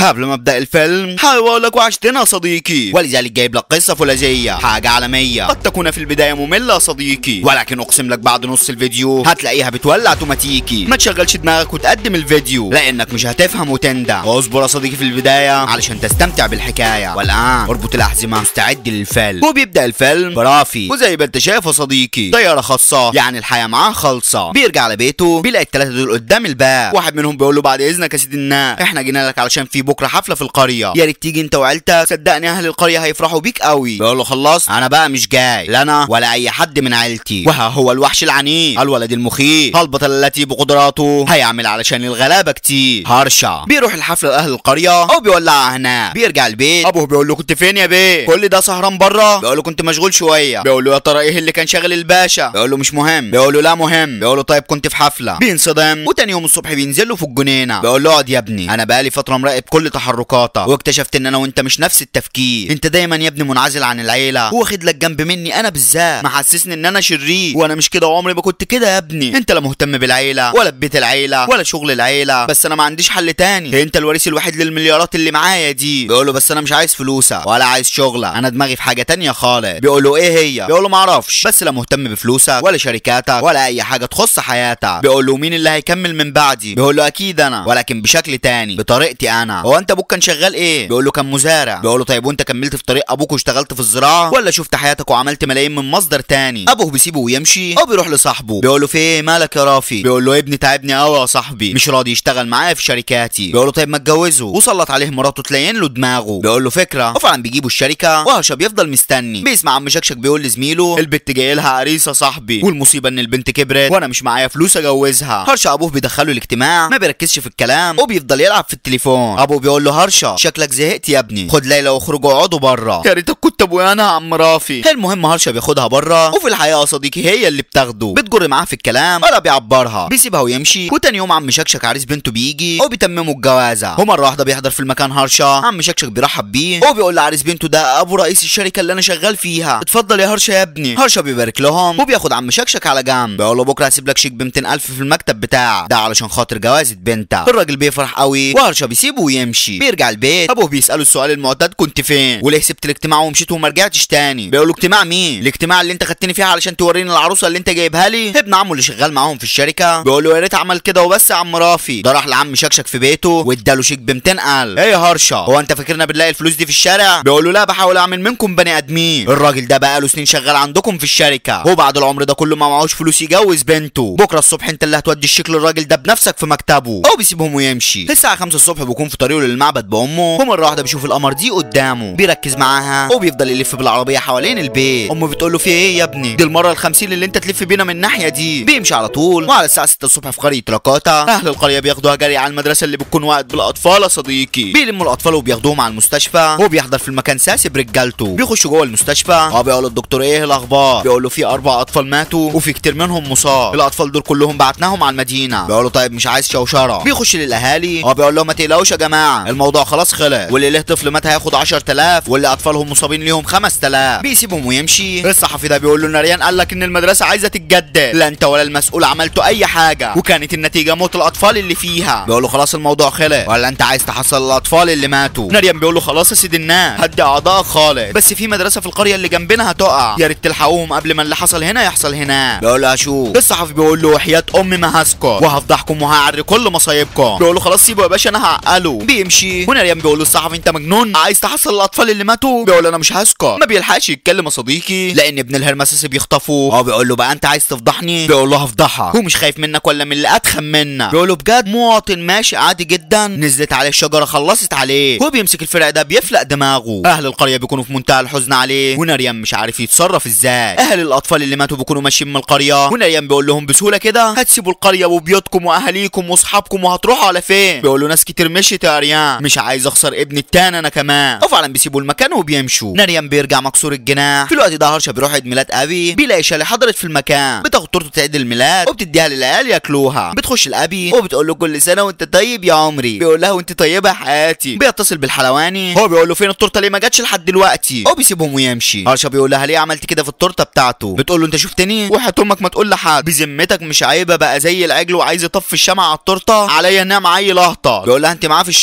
قبل ما ابدا الفيلم حابب اقول لك وحشتنا يا صديقي ولذلك جايب لك قصه فولاذيه حاجه عالميه قد تكون في البدايه ممله يا صديقي ولكن اقسم لك بعد نص الفيديو هتلاقيها بتولع اوتوماتيكي ما تشغلش دماغك وتقدم الفيديو لانك مش هتفهم وتندم اصبر يا صديقي في البدايه علشان تستمتع بالحكايه والان اربط الاحزمه مستعد للفيلم وبيبدا الفيلم برافي وزي ما انت شايف يا صديقي طياره خاصه يعني الحياه معاه خالصه بيرجع لبيته بيلاقي الثلاثه دول قدام الباب واحد منهم بيقول له بعد اذنك يا سيدي الناس احنا جينا لك علشان في بكره حفله في القريه يا ريت تيجي انت وعيلتك صدقني اهل القريه هيفرحوا بيك قوي بيقول له خلصت انا بقى مش جاي لا انا ولا اي حد من عيلتي وها هو الوحش العنيف الولد المخيف البطل التي بقدراته هيعمل علشان الغلابه كتير هرشا بيروح الحفله لاهل القريه او بيولعها هناك بيرجع البيت ابوه بيقول له كنت فين يا بيه كل ده سهران بره بيقول له كنت مشغول شويه بيقول له يا ترى ايه اللي كان شاغل الباشا بيقول له مش مهم بيقول له لا مهم بيقول له طيب كنت في حفله بينصدم وتاني يوم الصبح بينزل له في الجنينه بيقول له اقعد يا ابني انا بقالي فتره مراقب كل تحركاتك واكتشفت ان انا وانت مش نفس التفكير انت دايما يا ابني منعزل عن العيله واخد لك جنب مني انا بالذات محسسني ان انا شرير وانا مش كده وعمري ما كنت كده يا ابني انت لا مهتم بالعيله ولا ببيت العيله ولا شغل العيله بس انا ما عنديش حل تاني انت الوريث الوحيد للمليارات اللي معايا دي بيقول له بس انا مش عايز فلوسك ولا عايز شغلك انا دماغي في حاجه تانية خالص بيقول له ايه هي بيقول له ما اعرفش بس لا مهتم بفلوسك ولا شركاتك ولا اي حاجه تخص حياتك بيقول له مين اللي هيكمل من بعدي بيقول له اكيد انا ولكن بشكل تاني بطريقتي انا هو انت ابوك كان شغال ايه بيقول له كان مزارع بيقول له طيب وانت كملت في طريق ابوك واشتغلت في الزراعه ولا شفت حياتك وعملت ملايين من مصدر تاني ابوه بيسيبه ويمشي او بيروح لصاحبه بيقول له في ايه مالك يا رافي بيقول له ابني تعبني قوي يا صاحبي مش راضي يشتغل معايا في شركاتي بيقول له طيب ما تجوزه وسلط عليه مراته تلين له دماغه بيقول له فكره وفعلا بيجيبوا الشركه وهرشه بيفضل مستني بيسمع عم شكشك بيقول لزميله البت جاي لها عريسه صاحبي والمصيبه ان البنت كبرت وانا مش معايا فلوس اجوزها هرشه ابوه بيدخله الاجتماع ما بيركزش في الكلام وبيفضل يلعب في التليفون ابوه بيقول له هرشه شكلك زهقت يا ابني خد ليلى واخرجوا اقعدوا بره يا ريتك كنت ابويا انا يا عم رافي المهم هرشه بياخدها بره وفي الحقيقه يا صديقي هي اللي بتاخده بتجر معاه في الكلام ولا بيعبرها بيسيبها ويمشي وتاني يوم عم شكشك عريس بنته بيجي وبيتمموا الجوازه ومره واحده بيحضر في المكان هرشه عم شكشك بيرحب بيه وبيقول لعريس بنته ده ابو رئيس الشركه اللي انا شغال فيها اتفضل يا هرشه يا ابني هرشه بيبارك لهم وبياخد عم شكشك على جنب بيقول له بكره هسيب لك شيك ب 200000 في المكتب بتاعك ده علشان خاطر جوازه بنتك الراجل بيفرح قوي وهرشه بيسيبه ويمشي بيرجع البيت ابوه بيساله السؤال المعتاد كنت فين وليه سبت الاجتماع ومشيت وما رجعتش تاني بيقول له اجتماع مين الاجتماع اللي انت خدتني فيه علشان توريني العروسه اللي انت جايبها لي ابن عمه اللي شغال معاهم في الشركه بيقول له يا ريت عمل كده وبس يا عم رافي ده راح لعم شكشك في بيته واداله شيك ب 200000 ايه يا هرشه هو انت فاكرنا بنلاقي الفلوس دي في الشارع بيقول له لا بحاول اعمل منكم بني ادمين الراجل ده بقاله سنين شغال عندكم في الشركه وبعد العمر ده كله ما معهوش فلوس يجوز بنته بكره الصبح انت اللي هتودي الشيك للراجل ده بنفسك في مكتبه هو بيسيبهم ويمشي الساعه 5 الصبح بيكون في طريقه للمعبد بامه ومره واحده بيشوف القمر دي قدامه بيركز معاها وبيفضل يلف بالعربيه حوالين البيت امه بتقول له في ايه يا ابني دي المره ال50 اللي انت تلف بينا من الناحيه دي بيمشي على طول وعلى الساعه 6 الصبح في قريه لاكاتا اهل القريه بياخدوها جري على المدرسه اللي بتكون وقت بالاطفال يا صديقي بيلموا الاطفال وبياخدوهم على المستشفى هو بيحضر في المكان ساسي برجالته بيخش جوه المستشفى اه بيقول الدكتور ايه الاخبار بيقول له في اربع اطفال ماتوا وفي كتير منهم مصاب الاطفال دول كلهم بعتناهم على المدينه بيقول له طيب مش عايز شوشره بيخش للاهالي اه بيقول لهم ما تقلقوش يا جماعه الموضوع خلاص خلص واللي له طفل مات هياخد 10000 واللي اطفالهم مصابين ليهم 5000 بيسيبهم ويمشي الصحفي ده بيقول له ناريان قال لك ان المدرسه عايزه تتجدد لا انت ولا المسؤول عملتوا اي حاجه وكانت النتيجه موت الاطفال اللي فيها بيقول له خلاص الموضوع خلص ولا انت عايز تحصل الاطفال اللي ماتوا ناريان بيقول له خلاص يا سيد الناس هدي اعضائك خالص بس في مدرسه في القريه اللي جنبنا هتقع يا ريت تلحقوهم قبل ما اللي حصل هنا يحصل هنا بيقول له اشوف الصحفي بيقول له وحياه امي ما هسكت وهفضحكم وهعري كل مصايبكم بيقول له خلاص سيبه يا باشا انا هعقله بيمشي وناريان بيقول له الصحفي انت مجنون عايز تحصل الاطفال اللي ماتوا بيقول له انا مش هسكت ما بيلحقش يتكلم يا صديقي لان ابن الهرمسيس بيخطفوه هو بيقول له بقى انت عايز تفضحني بيقول له هفضحك هو مش خايف منك ولا من اللي اتخن منك بيقول له بجد مواطن ماشي عادي جدا نزلت عليه الشجره خلصت عليه هو بيمسك الفرع ده بيفلق دماغه اهل القريه بيكونوا في منتهى الحزن عليه وناريان مش عارف يتصرف ازاي اهل الاطفال اللي ماتوا بيكونوا ماشيين من القريه وناريان بيقول لهم بسهوله كده هتسيبوا القريه وبيوتكم واهاليكم واصحابكم وهتروحوا على فين بيقول له ناس كتير مشيت يا اريان مش عايز اخسر ابني التاني انا كمان وفعلا بيسيبوا المكان وبيمشوا ناريان بيرجع مكسور الجناح في الوقت ده هرشه بيروح عيد ميلاد ابي بيلاقي شالي حضرت في المكان بتاخد تورته عيد الميلاد وبتديها للعيال ياكلوها بتخش لابي وبتقول له كل سنه وانت طيب يا عمري بيقول لها وانت طيبه يا حياتي بيتصل بالحلواني هو بيقول له فين التورته ليه ما جاتش لحد دلوقتي هو بيسيبهم ويمشي هرشه بيقول لها ليه عملت كده في التورته بتاعته بتقول له انت شفتني وحياه امك ما تقول لحد بذمتك مش عيبه بقى زي العجل وعايز يطفي الشمع على التورته عليا انها معايا لهطه بيقول لها انت معاه في الشغل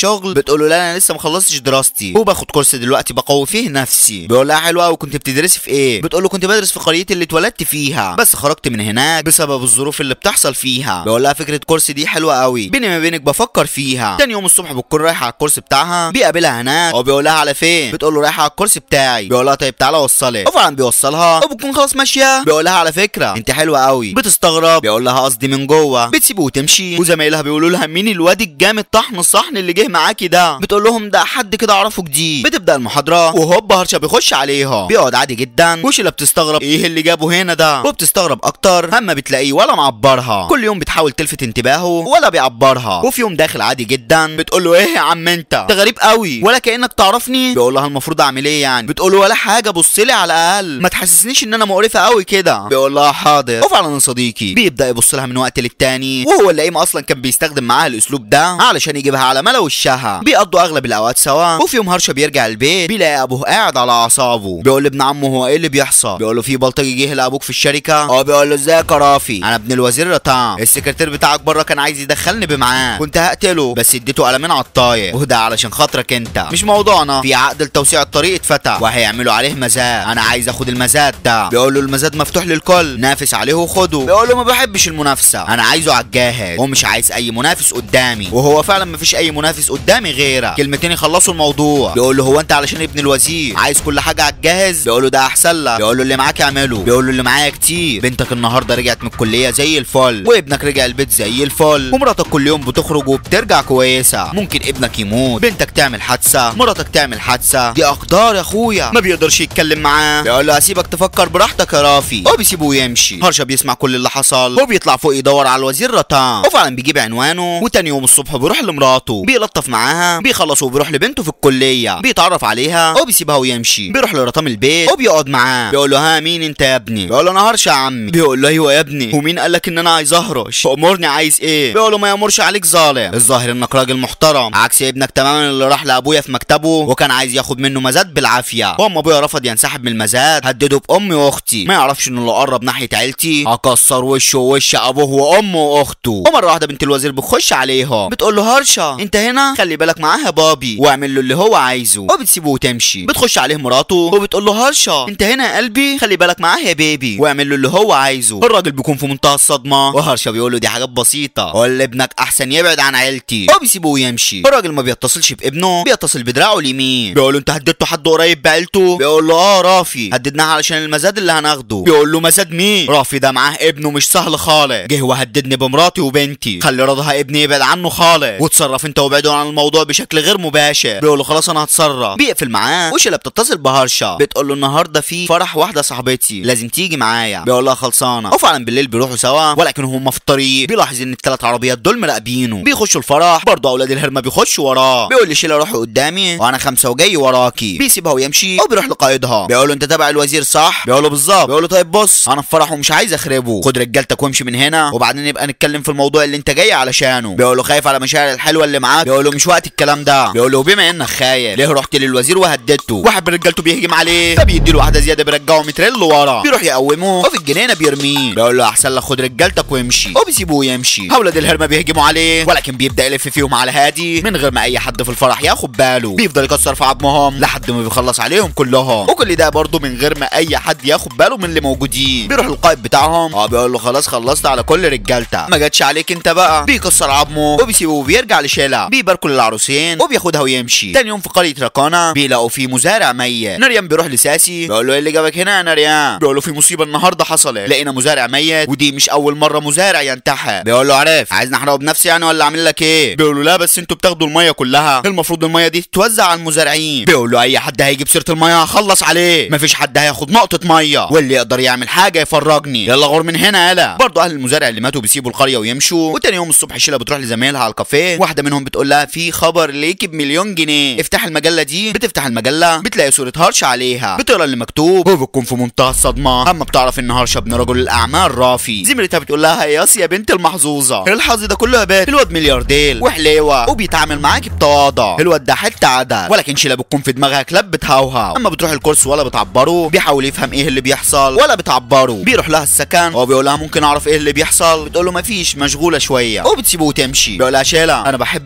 الشغل بتقول له لا انا لسه ما خلصتش دراستي وباخد كورس دلوقتي بقوي فيه نفسي بيقول لها حلوه قوي كنت بتدرسي في ايه بتقول له كنت بدرس في قريتي اللي اتولدت فيها بس خرجت من هناك بسبب الظروف اللي بتحصل فيها بيقول لها فكره كورس دي حلوه قوي بيني ما بينك بفكر فيها تاني يوم الصبح بتكون رايحه على الكورس بتاعها بيقابلها هناك وبيقول لها على فين بتقول له رايحه على الكورس بتاعي بيقول لها طيب تعالى اوصلك وفعلا بيوصلها وبتكون خلاص ماشيه بيقول لها على فكره انت حلوه قوي بتستغرب بيقول لها قصدي من جوه بتسيبه وتمشي وزمايلها بيقولوا لها مين الواد الجامد طحن الصحن اللي جه معاكي ده بتقول لهم ده حد كده اعرفه جديد بتبدا المحاضره وهوب هرشه بيخش عليها بيقعد عادي جدا وشيلا بتستغرب ايه اللي جابه هنا ده وبتستغرب اكتر اما بتلاقيه ولا معبرها كل يوم بتحاول تلفت انتباهه ولا بيعبرها وفي يوم داخل عادي جدا بتقول له ايه يا عم انت انت غريب قوي ولا كانك تعرفني بيقول لها المفروض اعمل ايه يعني بتقول له ولا حاجه بص لي على الاقل ما تحسسنيش ان انا مقرفه قوي كده بيقول لها حاضر وفعلا صديقي بيبدا يبص لها من وقت للتاني وهو اللي قايم اصلا كان بيستخدم معاها الاسلوب ده علشان يجيبها على ملا وشها بيقضوا اغلب الاوقات سوا وفي يوم هرشه بيرجع البيت بيلاقي ابوه قاعد على اعصابه بيقول لابن عمه هو ايه اللي بيحصل بيقول له في بلطجي جه لابوك في الشركه اه بيقول له ازيك يا رافي انا ابن الوزير رطام السكرتير بتاعك بره كان عايز يدخلني بمعاه كنت هقتله بس اديته قلمين على الطاير وده علشان خاطرك انت مش موضوعنا في عقد لتوسيع الطريق اتفتح وهيعملوا عليه مزاد انا عايز اخد المزاد ده بيقول له المزاد مفتوح للكل نافس عليه وخده بيقول له ما بحبش المنافسه انا عايزه على الجاهز ومش عايز اي منافس قدامي وهو فعلا ما فيش اي منافس قدامي غيرك كلمتين يخلصوا الموضوع بيقول له هو انت علشان ابن الوزير عايز كل حاجه على الجاهز بيقول له ده احسن لك بيقول له اللي معاك اعمله بيقول له اللي معايا كتير بنتك النهارده رجعت من الكليه زي الفل وابنك رجع البيت زي الفل ومراتك كل يوم بتخرج وبترجع كويسه ممكن ابنك يموت بنتك تعمل حادثه مراتك تعمل حادثه دي اقدار يا اخويا ما بيقدرش يتكلم معاه بيقول له هسيبك تفكر براحتك يا رافي هو بيسيبه ويمشي هرشه بيسمع كل اللي حصل وبيطلع فوق يدور على الوزير رطان وفعلا بيجيب عنوانه وتاني يوم الصبح بيروح لمراته بيلطف معاها بيخلص وبيروح لبنته في الكليه بيتعرف عليها وبيسيبها ويمشي بيروح لرطام البيت وبيقعد معاه بيقول له ها مين انت يا ابني بيقول له انا هرشه يا عمي بيقول له ايوه يا ابني ومين قال لك ان انا عايز اهرش امرني عايز ايه بيقول له ما يامرش عليك ظالم الظاهر انك راجل محترم عكس ابنك تماما اللي راح لابويا في مكتبه وكان عايز ياخد منه مزاد بالعافيه واما ابويا رفض ينسحب من المزاد هدده بامي واختي ما يعرفش انه لو قرب ناحيه عيلتي هكسر وشه ووش ابوه وامه واخته ومره واحده بنت الوزير بتخش عليها بتقول له هرشه انت هنا خلي بالك معاها بابي واعمل له اللي هو عايزه وبتسيبه وتمشي بتخش عليه مراته وبتقول له هرشه انت هنا يا قلبي خلي بالك معاه يا بيبي واعمل له اللي هو عايزه الراجل بيكون في منتهى الصدمه وهرشه بيقول له دي حاجات بسيطه قول لابنك احسن يبعد عن عيلتي وبيسيبه ويمشي الراجل ما بيتصلش بابنه بيتصل بدراعه اليمين بيقول له انت هددته حد قريب بعيلته بيقول له اه رافي هددناها علشان المزاد اللي هناخده بيقول له مزاد مين رافي ده معاه ابنه مش سهل خالص جه وهددني بمراتي وبنتي خلي رضاها ابني يبعد عنه خالص وتصرف انت وابعدوا عن الموضوع بشكل غير مباشر بيقول له خلاص انا هتصرف بيقفل معاه وشيله بتتصل بهرشه بتقول له النهارده في فرح واحده صاحبتي لازم تيجي معايا بيقول لها خلصانه وفعلا بالليل بيروحوا سوا ولكن هم في الطريق بيلاحظ ان الثلاث عربيات دول مراقبينه بيخشوا الفرح برضه اولاد الهرمه بيخشوا وراه بيقول لشيله روحي قدامي وانا خمسه وجاي وراكي بيسيبها ويمشي وبيروح لقائدها بيقول له انت تبع الوزير صح بيقول له بالظبط بيقول له طيب بص انا في فرح ومش عايز اخربه خد رجالتك وامشي من هنا وبعدين نبقى نتكلم في الموضوع اللي انت جاي علشانه بيقول له خايف على مشاعر الحلوه اللي معاك بيقول له مش وقت الكلام ده بيقول له بما انك خايف ليه رحت للوزير وهددته واحد من رجالته بيهجم عليه فبيدي له واحده زياده بيرجعه مترين لورا بيروح يقومه وفي الجنينه بيرميه بيقول له احسن لك خد رجالتك وامشي وبيسيبوه يمشي اولاد الهرمه بيهجموا عليه ولكن بيبدا يلف فيهم على هادي من غير ما اي حد في الفرح ياخد باله بيفضل يكسر في عظمهم لحد ما بيخلص عليهم كلهم وكل ده برضه من غير ما اي حد ياخد باله من اللي موجودين بيروح القائد بتاعهم اه بيقول له خلاص خلصت على كل رجالتك ما جاتش عليك انت بقى بيكسر عظمه وبيسيبه وبيرجع لشيلا بيباركوا للعروسين وبياخدها ويمشي تاني يوم في قريه راكانا بيلاقوا في مزارع ميت نريان بيروح لساسي بيقول له ايه اللي جابك هنا يا نريان بيقول له في مصيبه النهارده حصلت لقينا مزارع ميت ودي مش اول مره مزارع ينتحر بيقول له عارف عايزني احرقه بنفسي يعني ولا اعمل لك ايه بيقول له لا بس انتوا بتاخدوا الميه كلها المفروض الميه دي تتوزع على المزارعين بيقول له اي حد هيجيب سيره الميه هخلص عليه مفيش حد هياخد نقطه ميه واللي يقدر يعمل حاجه يفرجني يلا غور من هنا يلا برضه اهل المزارع اللي ماتوا بيسيبوا القريه ويمشوا وتاني يوم الصبح شيلا بتروح لزمايلها على الكافيه واحده منهم بتقول لها في خبر ليكي بمليون جنيه افتح المجله دي بتفتح المجله بتلاقي صوره هرشه عليها بتقرا اللي مكتوب وبتكون في منتهى الصدمه اما بتعرف ان هرشه ابن رجل الاعمال رافي زميلتها بتقول لها ياس يا بنت المحظوظه الحظ ده كله يا بنت الواد ملياردير وحليوه وبيتعامل معاكي بتواضع الواد ده حته عدد ولكن شيلا بتكون في دماغها كلاب بتهوهو اما بتروح الكورس ولا بتعبره بيحاول يفهم ايه اللي بيحصل ولا بتعبره بيروح لها السكن وبيقول لها ممكن اعرف ايه اللي بيحصل بتقول له مفيش مشغوله شويه وبتسيبه وتمشي بيقول لها شيلا انا بحبك قوي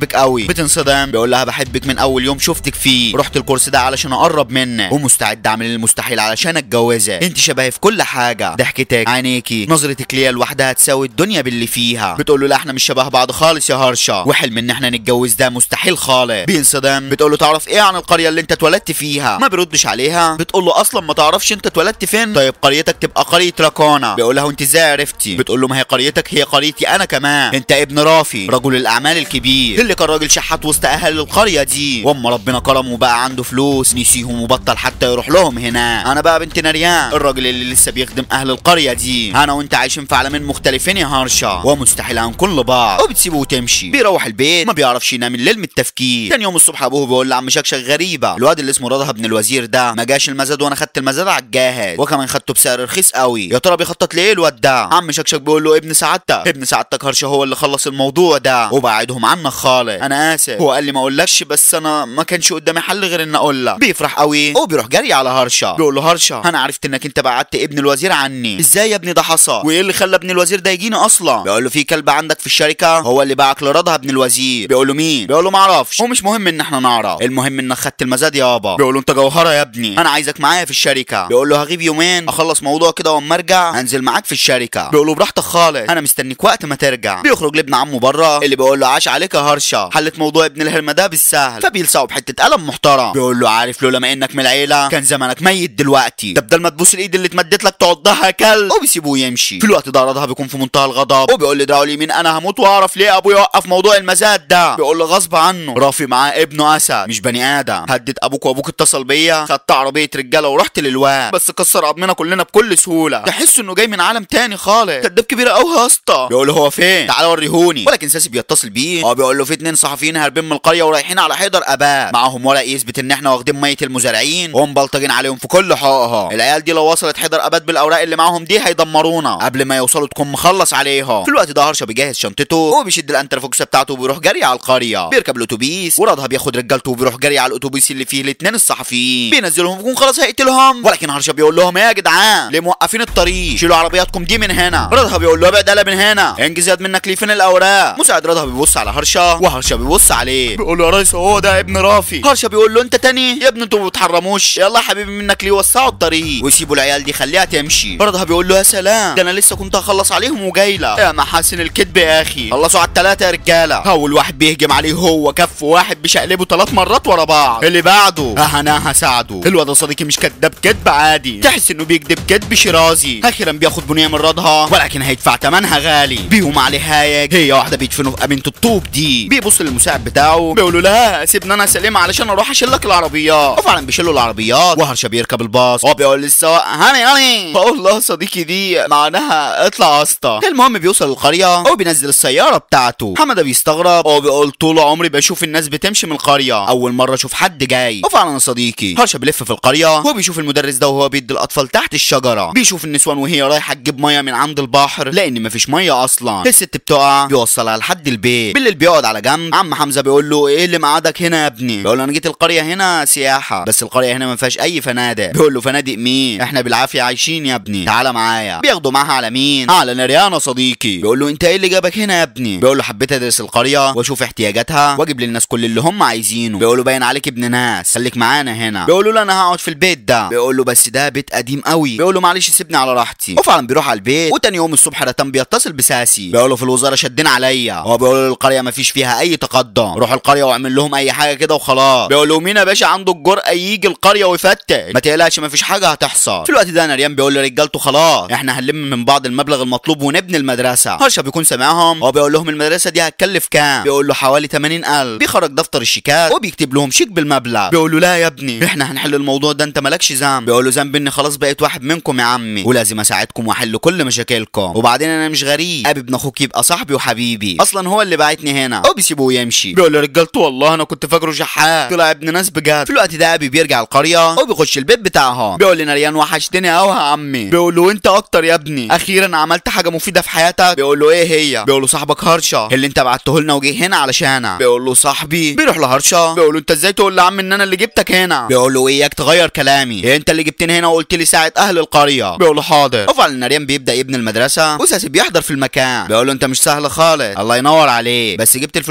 قوي بتنصدم بيقول لها بحبك من اول يوم شفتك فيه رحت الكورس ده علشان اقرب منك ومستعد اعمل المستحيل علشان اتجوزك انت شبهي في كل حاجه ضحكتك عينيكي نظرتك ليا لوحدها تساوي الدنيا باللي فيها بتقول له لا احنا مش شبه بعض خالص يا هرشا وحلم ان احنا نتجوز ده مستحيل خالص بينصدم بتقول له تعرف ايه عن القريه اللي انت اتولدت فيها ما بيردش عليها بتقول له اصلا ما تعرفش انت اتولدت فين طيب قريتك تبقى قريه راكونا بيقول لها وانت ازاي عرفتي بتقول له ما هي قريتك هي قريتي انا كمان انت ابن رافي رجل الاعمال الكبير اللي كان راجل شحات وسط اهل القريه دي واما ربنا كرمه وبقى عنده فلوس نسيهم وبطل حتى يروح لهم هنا انا بقى بنت نريان الراجل اللي لسه بيخدم اهل القريه دي انا وانت عايشين في عالمين مختلفين يا هرشا ومستحيل هنكون لبعض وبتسيبه وتمشي بيروح البيت ما بيعرفش ينام الليل من التفكير تاني يوم الصبح ابوه بيقول لعم شكشك غريبه الواد اللي اسمه رضا ابن الوزير ده ما جاش المزاد وانا خدت المزاد على الجاهز وكمان خدته بسعر رخيص قوي يا ترى بيخطط ليه الواد ده عم شكشك بيقول له ابن سعادتك ابن سعادتك هرشا هو اللي خلص الموضوع ده وبعدهم عنك خالص انا اسف هو قال لي ما اقولكش بس انا ما كانش قدامي حل غير ان اقول لك بيفرح قوي وبيروح جري على هرشا بيقول له هرشا انا عرفت انك انت بعدت ابن الوزير عني ازاي يا ابني ده حصل وايه اللي خلى ابن الوزير ده يجيني اصلا بيقول له في كلب عندك في الشركه هو اللي باعك لرضا ابن الوزير بيقول له مين بيقول له ما اعرفش هو مش مهم ان احنا نعرف المهم انك خدت المزاد يابا بيقول له انت جوهره يا ابني انا عايزك معايا في الشركه بيقول له هغيب يومين اخلص موضوع كده واما ارجع هنزل معاك في الشركه بيقول له براحتك خالص انا مستنيك وقت ما ترجع بيخرج لابن عمه بره اللي بيقول له عاش عليك يا هرشا حلت موضوع ابن الهرمه ده بالسهل فبيلسعه بحته قلم محترم بيقول له عارف لولا ما انك من العيله كان زمانك ميت دلوقتي ده بدل ما تبوس الايد اللي اتمدت لك تعضها يا كلب وبيسيبوه يمشي في الوقت ده رضا بيكون في منتهى الغضب وبيقول لدراعه اليمين انا هموت واعرف ليه ابويا وقف موضوع المزاد ده بيقول له غصب عنه رافي معاه ابنه اسد مش بني ادم هدد ابوك وابوك اتصل بيا خدت عربيه رجاله ورحت للواد بس كسر عظمنا كلنا بكل سهوله تحس انه جاي من عالم تاني خالص كداب كبير قوي يا اسطى بيقول له هو فين تعالى وريهوني ولكن ساسي بيتصل بيه هو بيقول له في اتنين صحفيين هاربين من القريه ورايحين على حيدر اباد معاهم ورق يثبت ان احنا واخدين ميه المزارعين ومبلطجين عليهم في كل حقوقها العيال دي لو وصلت حيدر اباد بالاوراق اللي معاهم دي هيدمرونا قبل ما يوصلوا تكون مخلص عليهم في الوقت ده هرشا بيجهز شنطته وبيشد الانترفوكسه بتاعته وبيروح جري على القريه بيركب الاتوبيس ورضها بياخد رجالته وبيروح جري على الاتوبيس اللي فيه الاتنين الصحفيين بينزلهم يكون خلاص هيقتلهم ولكن هرشا بيقول لهم ايه يا جدعان ليه موقفين الطريق شيلوا عربياتكم دي من هنا رضها بيقول له ابعد قلب من هنا انجز يد منك ليه فين الاوراق مساعد رضها بيبص على هرشا وهرشا بيبص عليه بيقول له يا ريس هو ده ابن رافي هرشا بيقول له انت تاني يا ابني انتوا ما بتحرموش يلا يا حبيبي منك ليه وسعوا الطريق ويسيبوا العيال دي خليها تمشي رضها بيقول له يا سلام ده انا لسه كنت هخلص عليهم وجاي لك يا محاسن الكذب يا اخي خلصوا على الثلاثه يا رجاله اول واحد بيهجم عليه هو كف واحد بيشقلبه ثلاث مرات ورا بعض اللي بعده اه انا هساعده الواد يا صديقي مش كداب كدب عادي تحس انه بيكذب كدب شرازي اخيرا بياخد بنيه من رضها ولكن هيدفع ثمنها غالي بيهم عليه هايج هي واحده بيدفنوا في امينه الطوب دي بيبص للمساعد بتاعه بيقول له لا سيبنا انا سليم علشان اروح اشيل لك العربيات وفعلا بيشيلوا العربيات وهرشا بيركب الباص هو بيقول للسواق هاني هاني بقول له صديقي دي معناها اطلع اسطى المهم بيوصل القريه هو بينزل السياره بتاعته حماده بيستغرب هو بيقول طول عمري بشوف الناس بتمشي من القريه اول مره اشوف حد جاي وفعلا يا صديقي هرشا بيلف في القريه هو بيشوف المدرس ده وهو بيدي الاطفال تحت الشجره بيشوف النسوان وهي رايحه تجيب ميه من عند البحر لان مفيش ميه اصلا الست بتقع بيوصلها لحد البيت بالليل بيقعد على جنب عم حمزه بيقول له ايه اللي مقعدك هنا يا ابني بيقول له انا جيت القريه هنا سياحه بس القريه هنا ما فيهاش اي فنادق بيقول له فنادق مين احنا بالعافيه عايشين يا ابني تعالى معايا بياخده معاها على مين على نريانا صديقي بيقول له انت ايه اللي جابك هنا يا ابني بيقول له حبيت ادرس القريه واشوف احتياجاتها واجيب للناس كل اللي هم عايزينه بيقول له باين عليك ابن ناس خليك معانا هنا بيقول له لا انا هقعد في البيت ده بيقول له بس ده بيت قديم قوي بيقول له معلش سيبني على راحتي وفعلا بيروح على البيت وتاني يوم الصبح رتم بيتصل بساسي بيقول له في الوزاره شدين عليا هو بيقول له القريه ما فيش فيها اي تقدم روح القريه واعمل لهم اي حاجه كده وخلاص بيقول له مين يا باشا عنده الجرأه يجي القريه ويفتش ما تقلقش ما فيش حاجه هتحصل في الوقت ده نريان بيقول لرجالته خلاص احنا هنلم من بعض المبلغ المطلوب ونبني المدرسه هرشا بيكون سامعهم هو بيقول لهم المدرسه دي هتكلف كام بيقول له حوالي 80000 بيخرج دفتر الشيكات وبيكتب لهم شيك بالمبلغ بيقول له لا يا ابني احنا هنحل الموضوع ده انت مالكش ذنب بيقول له ذنب اني خلاص بقيت واحد منكم يا عمي ولازم اساعدكم واحل كل مشاكلكم وبعدين انا مش غريب ابي ابن اخوك يبقى صاحبي وحبيبي اصلا هو اللي بعتني هنا او بيسيبوه يمشي بيقول له رجالته والله انا كنت فاكره شحات طلع ابن ناس بجد في الوقت ده ابي بيرجع القريه وبيخش البيت بتاعهم بيقول لي نريان وحشتني قوي يا عمي بيقول له انت اكتر يا ابني اخيرا عملت حاجه مفيده في حياتك بيقول له ايه هي بيقول له صاحبك هرشا اللي انت بعته لنا وجه هنا علشانك بيقول له صاحبي بيروح لهرشا بيقول له انت ازاي تقول لعم ان انا اللي جبتك هنا بيقول له اياك تغير كلامي إيه انت اللي جبتني هنا وقلت لي ساعه اهل القريه بيقول له حاضر وفعلا نريان بيبدا يبني المدرسه وساسي بيحضر في المكان بيقول له انت مش سهل خالص الله ينور عليك بس جبت الفلوس دي كلها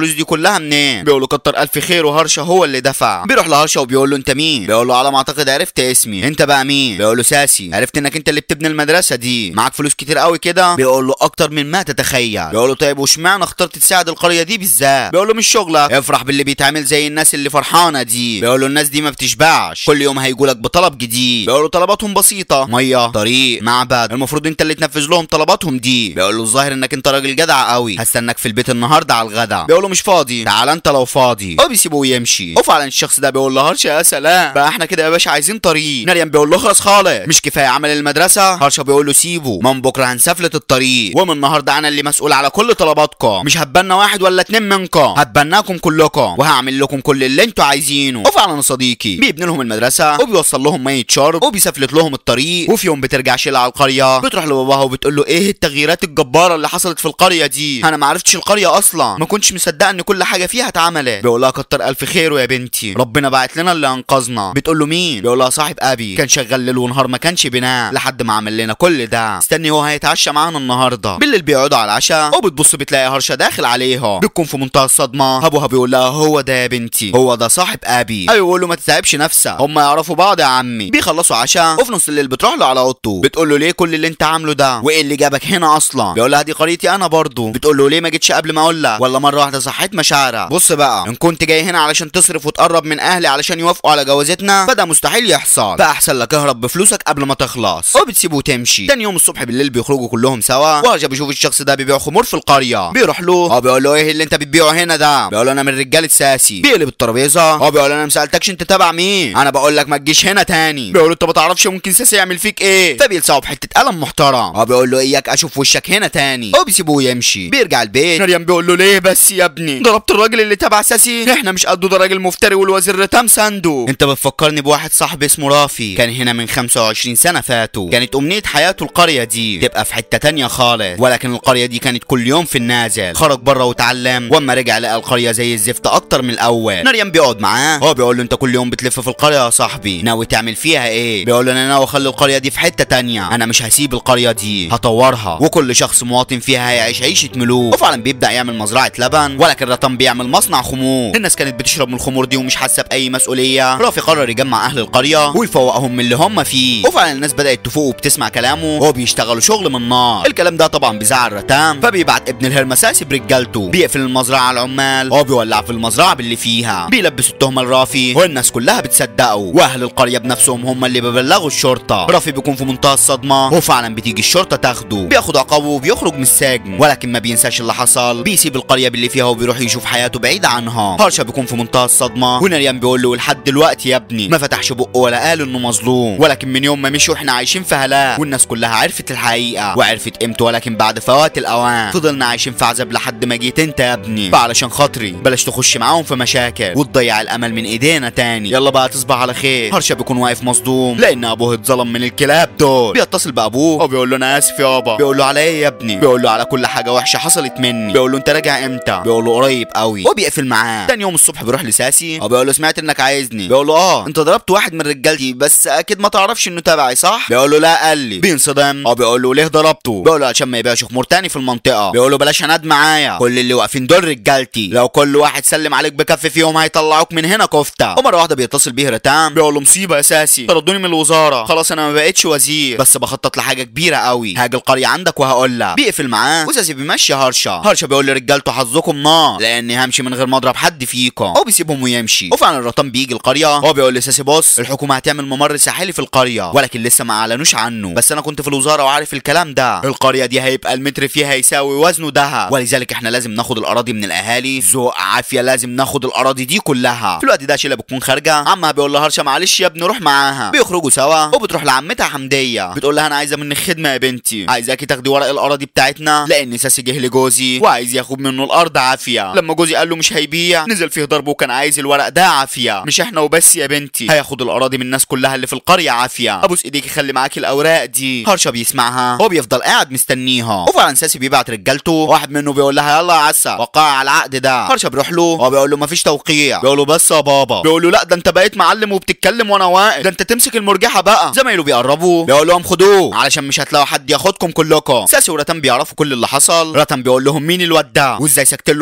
كلها منين بيقول له كتر الف خير وهرشه هو اللي دفع بيروح لهرشه وبيقول له انت مين بيقول له على ما اعتقد عرفت اسمي انت بقى مين بيقول له ساسي عرفت انك انت اللي بتبني المدرسه دي معاك فلوس كتير قوي كده بيقول له اكتر من ما تتخيل بيقول له طيب واشمعنى اخترت تساعد القريه دي بالذات بيقول له مش شغلك افرح باللي بيتعمل زي الناس اللي فرحانه دي بيقول له الناس دي ما بتشبعش كل يوم هيجولك بطلب جديد بيقول له طلباتهم بسيطه ميه طريق معبد المفروض انت اللي تنفذ لهم طلباتهم دي بيقول له الظاهر انك انت راجل جدع قوي هستناك في البيت النهارده على الغدا بيقول له مش فاضي تعال انت لو فاضي هو بيسيبه ويمشي وفعلا الشخص ده بيقول له هرشه يا سلام بقى احنا كده يا باشا عايزين طريق مريم بيقول له اخلص خالص مش كفايه عمل المدرسه هرشه بيقول له سيبه من بكره هنسفلت الطريق ومن النهارده انا اللي مسؤول على كل طلباتكم مش هتبنى واحد ولا اتنين منكم هتبناكم كلكم وهعمل لكم كل اللي انتوا عايزينه وفعلا يا صديقي بيبني لهم المدرسه وبيوصل لهم ميه شرب وبيسفلت لهم الطريق وفي يوم بترجع شيلة على القريه بتروح لباباها وبتقول له ايه التغييرات الجباره اللي حصلت في القريه دي انا ما عرفتش القريه اصلا ما كنتش مصدقه ان كل حاجه فيها اتعملت بيقول لها كتر الف خيره يا بنتي ربنا بعت لنا اللي انقذنا بتقول له مين بيقول لها صاحب ابي كان شغال ليل ونهار ما كانش بناء لحد ما عمل لنا كل ده استني هو هيتعشى معانا النهارده بالليل بيقعدوا على العشاء وبتبص بتلاقي هرشه داخل عليها بتكون في منتهى الصدمه ابوها بيقول لها هو ده يا بنتي هو ده صاحب ابي ايوه يقول له ما تتعبش نفسك هم يعرفوا بعض يا عمي بيخلصوا عشاء وفي نص الليل بتروح له على اوضته بتقول له ليه كل اللي انت عامله ده وايه اللي جابك هنا اصلا بيقول لها دي قريتي انا برضو بتقول له ليه ما جيتش قبل ما اقول لك ولا مره واحده صحيت مشاعرك بص بقى ان كنت جاي هنا علشان تصرف وتقرب من اهلي علشان يوافقوا على جوازتنا فده مستحيل يحصل فاحسن لك اهرب بفلوسك قبل ما تخلص وبتسيبه وتمشي تاني يوم الصبح بالليل بيخرجوا كلهم سوا وهرجة بيشوف الشخص ده بيبيع خمور في القريه بيروح له هو بيقول له ايه اللي انت بتبيعه هنا ده بيقول له انا من رجاله ساسي بيقلب الترابيزه هو بيقول له انا ما سالتكش انت تبع مين انا بقول لك ما تجيش هنا تاني بيقول له انت ما تعرفش ممكن ساسي يعمل فيك ايه فبيلسعه بحته قلم محترم هو بيقول له اياك اشوف وشك هنا تاني هو بيسيبه ويمشي بيرجع البيت مريم بيقول له ليه بس يا ابني ضربت الراجل اللي تبع ساسي احنا مش قده ده راجل مفتري والوزير رتام سانده انت بتفكرني بواحد صاحبي اسمه رافي كان هنا من 25 سنه فاتوا كانت امنيه حياته القريه دي تبقى في حته تانية خالص ولكن القريه دي كانت كل يوم في النازل خرج بره وتعلم واما رجع لقى القريه زي الزفت اكتر من الاول مريم بيقعد معاه هو بيقول له انت كل يوم بتلف في القريه يا صاحبي ناوي تعمل فيها ايه بيقول له انا ناوي اخلي القريه دي في حته تانية انا مش هسيب القريه دي هطورها وكل شخص مواطن فيها هيعيش عيشه ملوك وفعلا بيبدا يعمل مزرعه لبن ولكن رطن بيعمل مصنع خمور الناس كانت بتشرب من الخمور دي ومش حاسه باي مسؤوليه رافي قرر يجمع اهل القريه ويفوقهم من اللي هم فيه وفعلا الناس بدات تفوق وبتسمع كلامه وهو بيشتغلوا شغل من نار الكلام ده طبعا بيزعل رتام فبيبعت ابن الهرمساسي برجالته بيقفل المزرعه على العمال وهو بيولع في المزرعه باللي فيها بيلبس التهمه لرافي والناس كلها بتصدقه واهل القريه بنفسهم هم اللي بيبلغوا الشرطه رافي بيكون في منتهى الصدمه وفعلا بتيجي الشرطه تاخده بياخد عقابه وبيخرج من السجن ولكن ما بينساش اللي حصل بيسيب القريه باللي فيها وبيروح يشوف حياته بعيده عنها هرشا بيكون في منتهى الصدمه ونريان بيقول له لحد دلوقتي يا ابني ما فتحش بقه ولا قال انه مظلوم ولكن من يوم ما مشي واحنا عايشين في هلاك والناس كلها عرفت الحقيقه وعرفت قيمته ولكن بعد فوات الاوان فضلنا عايشين في عذاب لحد ما جيت انت يا ابني فعلشان خاطري بلاش تخش معاهم في مشاكل وتضيع الامل من ايدينا تاني يلا بقى تصبح على خير هرشا بيكون واقف مصدوم لان ابوه اتظلم من الكلاب دول بيتصل بابوه وبيقول له انا اسف يابا بيقول له على ايه يا ابني بيقول له على كل حاجه وحشه حصلت مني بيقول له انت راجع امتى بيقول له قريب قوي وبيقفل معاه تاني يوم الصبح بيروح لساسي وبيقول له سمعت انك عايزني بيقول له اه انت ضربت واحد من رجالتي بس اكيد ما تعرفش انه تبعي صح بيقول له لا قال لي بينصدم اه بيقول له ليه ضربته بيقول له عشان ما يبيعش خمور تاني في المنطقه بيقول له بلاش هناد معايا كل اللي واقفين دول رجالتي لو كل واحد سلم عليك بكف فيهم هيطلعوك من هنا كفته ومره واحده بيتصل بيه رتام بيقول له مصيبه يا ساسي طردوني من الوزاره خلاص انا ما بقتش وزير بس بخطط لحاجه كبيره قوي هاجي القريه عندك وهقول لك بيقفل معاه وساسي بيمشي هرشا هرشا بيقول لرجالته حظكم نار لاني همشي من غير ما اضرب حد فيكم هو بيسيبهم ويمشي وفعلا الرطان بيجي القريه هو بيقول لساسي بص الحكومه هتعمل ممر ساحلي في القريه ولكن لسه ما اعلنوش عنه بس انا كنت في الوزاره وعارف الكلام ده القريه دي هيبقى المتر فيها يساوي وزنه دهب ولذلك احنا لازم ناخد الاراضي من الاهالي ذوق عافيه لازم ناخد الاراضي دي كلها في الوقت ده شيله بتكون خارجه عمها بيقول لها هرشا معلش يا ابني روح معاها بيخرجوا سوا وبتروح لعمتها حمديه بتقول لها انا عايزه منك خدمه يا بنتي عايزاكي تاخدي ورق الاراضي بتاعتنا لان ساسي جه لجوزي وعايز ياخد منه الارض عافيه لما جوزي قال له مش هيبيع نزل فيه ضرب وكان عايز الورق ده عافيه مش احنا وبس يا بنتي هياخد الاراضي من الناس كلها اللي في القريه عافيه ابوس ايديكي خلي معاكي الاوراق دي هرشا بيسمعها هو بيفضل قاعد مستنيها وفعلا ساسي بيبعت رجالته واحد منه بيقول لها يلا يا عسى وقع على العقد ده هرشا بيروح له هو بيقول له مفيش توقيع بيقول له بس يا بابا بيقول له لا ده انت بقيت معلم وبتتكلم وانا واقف ده انت تمسك المرجحه بقى زمايله بيقربوا بيقول لهم خدوه علشان مش هتلاقوا حد ياخدكم كلكم ساسي ورتم بيعرفوا كل اللي حصل رتم بيقول لهم مين الواد ده وازاي سكت له الفتره دي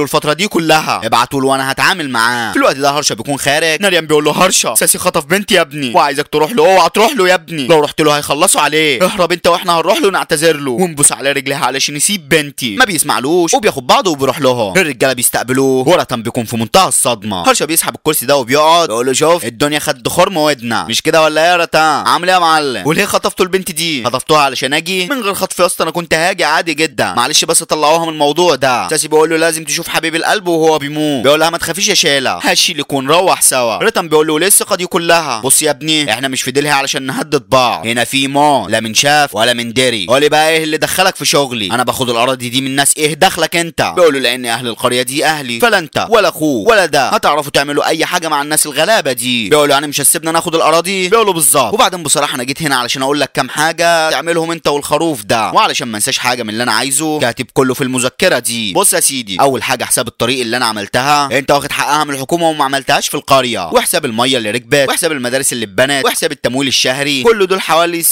كلها ابعتوا له وانا هتعامل معاه في الوقت ده هرشا بيكون خارج ناريان بيقول له هرشا ساسي خطف بنتي يا ابني وعايزك تروح له اوعى تروح له يا ابني لو رحت له هيخلصوا عليه اهرب انت واحنا هنروح له نعتذر له ونبوس على رجلها علشان يسيب بنتي ما بيسمعلوش وبياخد بعضه وبيروح لها الرجاله بيستقبلوه ورطم بيكون في منتهى الصدمه هرشا بيسحب الكرسي ده وبيقعد بيقول له شوف الدنيا خد خرم ودنا مش كده ولا ايه يا رتان عامل ايه يا معلم وليه خطفتوا البنت دي خطفتوها علشان اجي من غير خطف يا اسطى انا كنت هاجي عادي جدا معلش بس طلعوها من الموضوع ده ساسي بيقول له لازم تشوف حبيب القلب وهو بيموت بيقول لها ما تخافيش يا شيله هالشي اللي يكون روح سوا رتم بيقول له ليه الثقه دي كلها بص يا ابني احنا مش في ديلها علشان نهدد بعض هنا في مو لا من شاف ولا من دري قولي بقى ايه اللي دخلك في شغلي انا باخد الاراضي دي من ناس ايه دخلك انت بيقول له لان اهل القريه دي اهلي فلا انت ولا اخوه ولا ده هتعرفوا تعملوا اي حاجه مع الناس الغلابه دي بيقول له يعني مش هتسيبنا ناخد الاراضي بيقول له بالظبط وبعدين بصراحه انا جيت هنا علشان اقول لك كام حاجه تعملهم انت والخروف ده وعلشان ما انساش حاجه من اللي انا عايزه كاتب كله في المذكره دي بص يا سيدي اول حاجه حساب الطريق اللي انا عملتها انت واخد حقها من الحكومه وما عملتهاش في القريه وحساب الميه اللي ركبت وحساب المدارس اللي اتبنت وحساب التمويل الشهري كل دول حوالي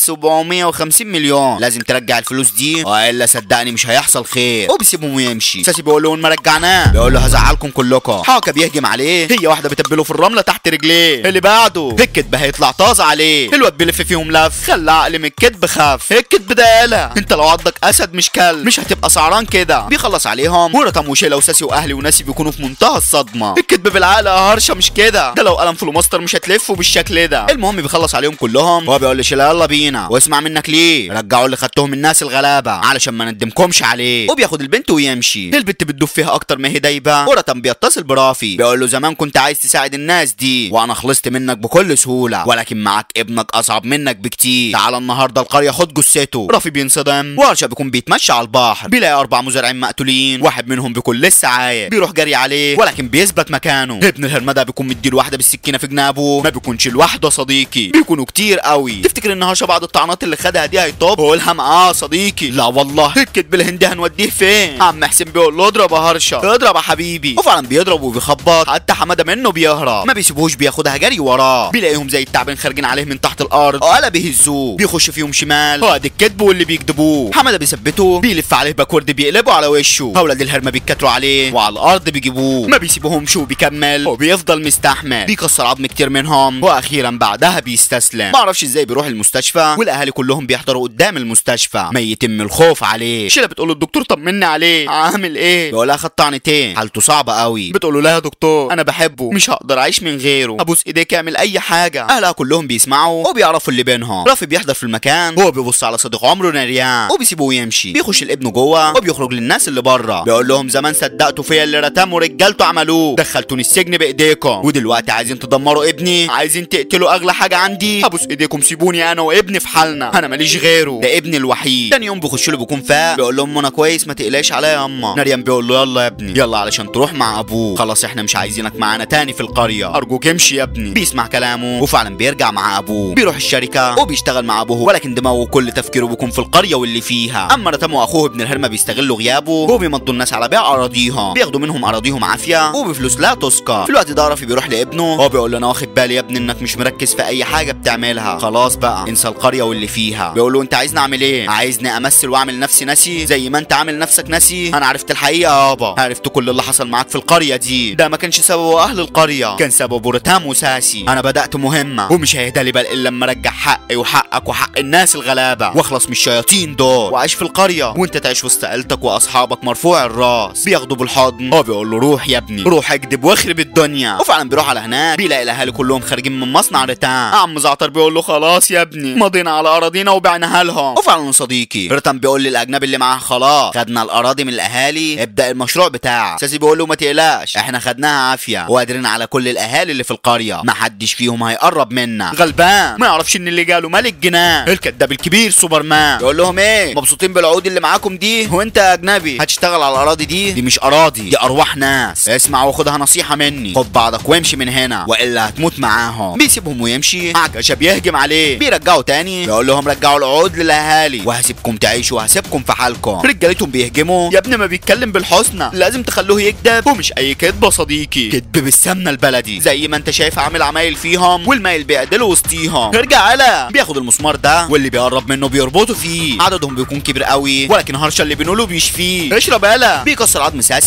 750 مليون لازم ترجع الفلوس دي والا صدقني مش هيحصل خير وبيسيبهم ويمشي ساسي بيقول له ما رجعناه بيقول له هزعلكم كلكم حاكا بيهجم عليه هي واحده بتبله في الرمله تحت رجليه اللي بعده الكدب هيطلع طاز عليه الواد بيلف فيهم لف خلى عقل من الكدب خاف الكدب ده يالا انت لو عضك اسد مش كلب مش هتبقى سعران كده بيخلص عليهم ورقم وشيله وساسي واهلي وناسي بيكونوا في منتهى الصدمه الكدب بالعقل يا هرشه مش كده ده لو قلم فلوماستر مش هتلفه بالشكل ده المهم بيخلص عليهم كلهم هو بيقول لشيله يلا بينا واسمع منك ليه رجعوا اللي خدتهم الناس الغلابه علشان ما ندمكمش عليه وبياخد البنت ويمشي البنت بتدب فيها اكتر ما هي دايبه ورقم بيتصل برافي بيقول له زمان كنت عايز تساعد الناس دي وانا خلصت منك بكل سهوله ولكن معاك ابنك اصعب منك بكتير تعال النهارده القريه خد جثته رافي بينصدم وارشا بيكون بيتمشى على البحر بيلاقي اربع مزارعين مقتولين واحد منهم بيكون لسه عايش بيروح جري عليه ولكن بيثبت مكانه ابن الهرمده بيكون مديله واحده بالسكينه في جنابه ما بيكونش لوحده صديقي بيكونوا كتير قوي تفتكر ان هرشا بعد الطعنات اللي خدها دي هيطب وقولها معاه صديقي لا والله الكدب الهندي هنوديه فين عم حسين بيقول له اضرب يا هرشا اضرب يا حبيبي وفعلا بيضرب وبيخبط حتى حماده منه بيهرب ما بيسيبوهوش بياخدها جري وراه بيلاقيهم زي التعبان خارجين عليه من تحت الارض ولا بيهزوه بيخش فيهم شمال هو ده الكذب واللي بيكذبوه حماده بيثبته بيلف عليه باكورد بيقلبه على وشه اولاد الهرمه بيتكتروا عليه وعلى الارض بيجيبوه ما بيسيبوهمش وبيكمل وبيفضل مستحمل بيكسر عظم كتير منهم واخيرا بعدها بيستسلم ما اعرفش ازاي بيروح المستشفى والاهالي كلهم بيحضروا قدام المستشفى ميتين من الخوف عليه شيله بتقول له الدكتور طمني عليه عامل ايه بيقول لها خد طعنتين حالته صعبه قوي بتقول له لا يا دكتور انا بحبه مش هقدر اعيش من غيره ابوس ايديك اعمل اي حاجه اهلها كلهم بيسمعوا وبيعرفوا اللي بينهم رافي بيحضر في المكان هو بيبص على صديق عمره ناريان وبيسيبه ويمشي بيخش الابن جوه وبيخرج للناس اللي بره بيقول لهم زمان صدقتوا فيا اللي رتموا رجالته عملوه دخلتوني السجن بايديكم ودلوقتي عايزين تدمروا ابني عايزين تقتلوا اغلى حاجه عندي ابوس ايديكم سيبوني انا وابني في حالنا انا ماليش غيره ده ابني الوحيد تاني يوم بيخش له بيكون فاق بيقول لهم انا كويس ما تقلقش عليا يا اما ناريان بيقول له يلا يا ابني يلا علشان تروح مع ابوه خلاص احنا مش عايزينك معانا تاني في القريه ارجوك امشي يا ابني بيسمع كلامه وفعلا بيرجع مع ابوه بيروح الشركه وبيشتغل مع ابوه ولكن دماغه كل تفكيره بيكون في القريه واللي فيها اما رتم واخوه ابن الهرمه بيستغلوا غيابه وبيمضوا الناس على بيع اراضيهم بياخدوا منهم اراضيهم عافيه وبفلوس لا تذكر في الوقت ده رافي بيروح لابنه هو بيقول له انا واخد بالي يا ابني انك مش مركز في اي حاجه بتعملها خلاص بقى انسى القريه واللي فيها بيقول له انت عايزني اعمل ايه عايزني امثل واعمل نفسي ناسي زي ما انت عامل نفسك ناسي انا عرفت الحقيقه يابا عرفت كل اللي حصل معاك في القريه دي ده ما كانش سببه اهل القريه كان سببه رتام وساسي انا بدات مهمه ومش هيهدى لي بال الا لما ارجع حقي وحقك وحق الناس الغلابه واخلص من الشياطين دول واعيش في القريه وانت تعيش وسط عيلتك واصحابك مرفوع الراس بياخده بالحضن هو بيقول له روح يا ابني روح اكدب واخرب الدنيا وفعلا بيروح على هناك بيلاقي الاهالي كلهم خارجين من مصنع رتام عم زعتر بيقول له خلاص يا ابني مضينا على اراضينا وبعناها لهم وفعلا صديقي رتم بيقول للاجنبي اللي معاه خلاص خدنا الاراضي من الاهالي ابدا المشروع بتاعك ساسي بيقول له ما تقلقش احنا خدناها عافيه وقادرين على كل الاهالي اللي في القريه ما حدش فيهم هيقرب منا غلبان ما يعرفش ان اللي جاله ملك جنان الكداب الكبير سوبرمان يقول لهم ايه مبسوطين بالعقود اللي معاكم دي وانت يا اجنبي هتشتغل على الاراضي دي دي مش اراضي دي ارواح ناس اسمع وخدها نصيحه مني خد بعضك وامشي من هنا والا هتموت معاهم بيسيبهم ويمشي عكشه بيهجم عليه بيرجعوا تاني بيقول لهم رجعوا العقود للاهالي وهسيبكم تعيشوا وهسيبكم في حالكم رجالتهم بيهجموا يا ابني ما بيتكلم بالحسنى لازم تخلوه يكذب ومش اي كذب يا صديقي كذب بالسمنه البلدي زي ما انت شايف عامل عمايل فيهم والمايل بيعدلوا وسطيهم ارجع على بياخد المسمار ده واللي بيقرب منه بيربطه فيه عددهم بيكون كبير قوي ولكن هرشا اللي بنقوله بيشفيه اشرب يالا بيكسر عظم ساسي ورا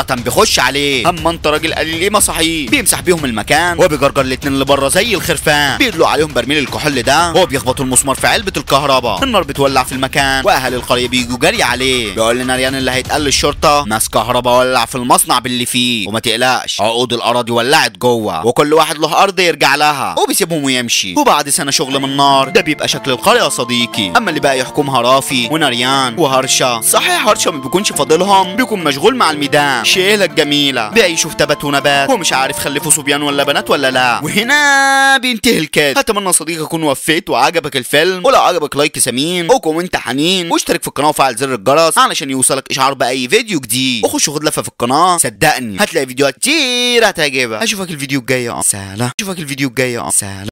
مباشره بيخش عليه اما انت راجل قليل ايه مصاحيح بيمسح بيهم المكان وبيجرجر الاتنين اللي بره زي الخرفان بيدلوا عليهم برميل الكحول ده هو بيخبطوا المسمار في علبه الكهرباء النار بتولع في المكان واهل القريه بيجوا جري عليه بيقول لنا ريان اللي هيتقال للشرطه ناس كهرباء ولع في المصنع باللي فيه وما تقلقش عقود الاراضي ولعت جوه وكل واحد له ارض يرجع لها وبيسيبهم ويمشي وبعد سنه شغل من نار ده بيبقى شكل القريه يا صديقي اما اللي بقى يحكمها رافي ونريان وهرشه صحيح هرشه ما بيكونش فاضلهم بيكون مشغول مع الميدان شيله الجميله بيعيشوا في تبات ونبات هو مش عارف خلفوا صبيان ولا بنات ولا لا وهنا بينتهي الكاد اتمنى يا صديقي اكون وفيت وعجبك الفيلم ولو عجبك لايك سمين وكومنت حنين واشترك في القناه وفعل زر الجرس علشان يوصلك اشعار باي فيديو جديد وخش خد لفه في القناه صدقني هتلاقي فيديوهات كتير هتعجبك اشوفك الفيديو الجاي اه سلام اشوفك الفيديو الجاي اه سلام